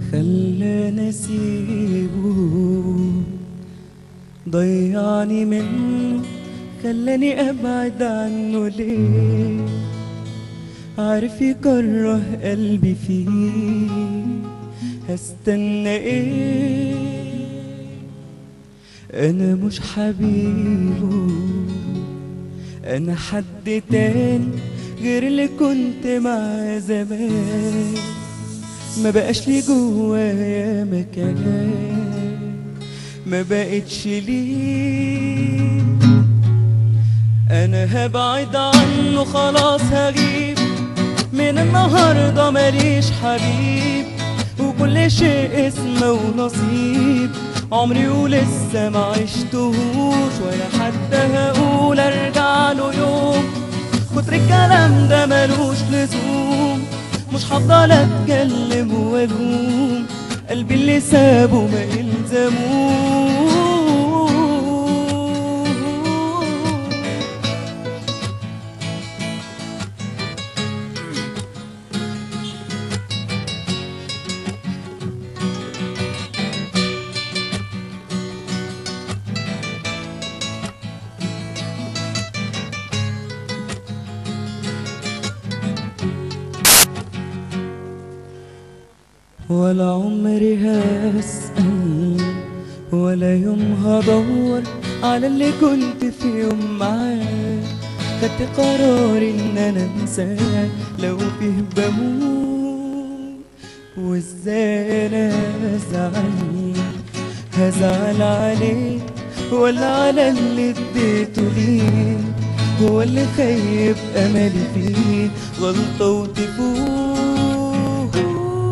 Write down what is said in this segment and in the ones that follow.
خلاني اسيبه ضيعني منه خلاني ابعد عنه ليه عارف يكره قلبي فيه هستنى ايه انا مش حبيبه انا حد تاني غير اللي كنت معاه زمان ما بقاش لي جوايا مكان ما بقتش ليه انا هبعد عنه خلاص هغيب من النهارده ماليش حبيب وكل شيء اسمه ونصيب عمري ولسه ما عشتهوش ولا حتى هقول ارجع له يوم كتر الكلام ده ملوش لزوم مش هفضل اتكلم والوم قلبي اللي سابه ما يلزموش ولا عمري هسأل ولا يوم هدور على اللي كنت في يوم معاه خدت قرار ان انا انساه لو فيه بموت وازاي انا ازعل هزعل عليه ولا على اللي اديته ليه هو اللي خيب املي فيه غلطه وتفوت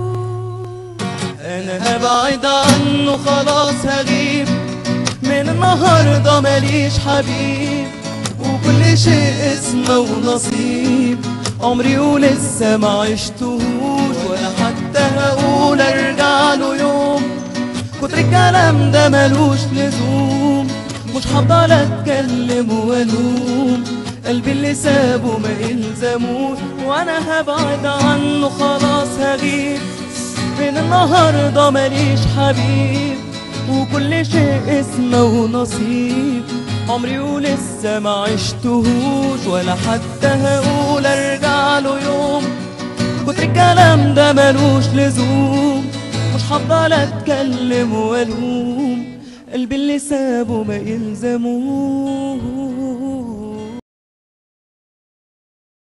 انا هبعد عنه خلاص هغيب من النهارده ماليش حبيب وكل شيء اسمه ونصيب عمري ولسه ما عشتهوش ولا حتى هقول ارجع له يوم كتر الكلام ده ملوش لزوم مش هفضل اتكلم والوم قلبي اللي سابه ما يلزموش وانا هبعد عنه خلاص هغيب من النهارده ماليش حبيب وكل شيء اسمه ونصيب عمري ولسه ما عشتهوش ولا حتى هقول ارجع له يوم كتر الكلام ده ملوش لزوم مش هفضل اتكلم والوم قلبي اللي سابه ما يلزموش